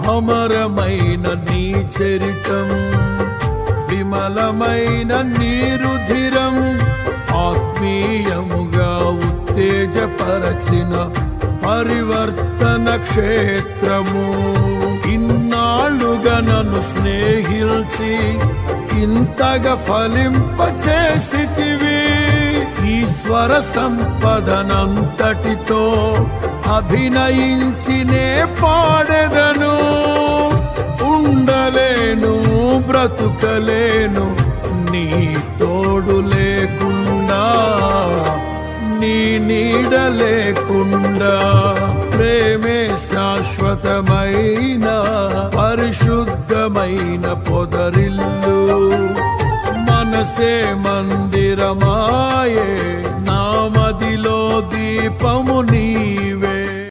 అమరమైన నీ చరితం విమలమైన నీ రుధిరం ఆత్మీయముగా ఉత్తేజపరచిన పరివర్తన క్షేత్రము ఇన్నాళ్ళుగా నన్ను స్నేహిల్చి ఇంతగా ఫలింపచేసితివి ఈశ్వర సంపదనంతటితో అభినయించినే పాడెదను ఉండలేను బ్రతుకలేను నీ తోడు లేకుండా నీ నీడ లేకుండా ప్రేమే శాశ్వతమైన పరిశుద్ధమైన పొదరిల్లు మనసే మందిరమాయే నామదిలో దీపము నీవే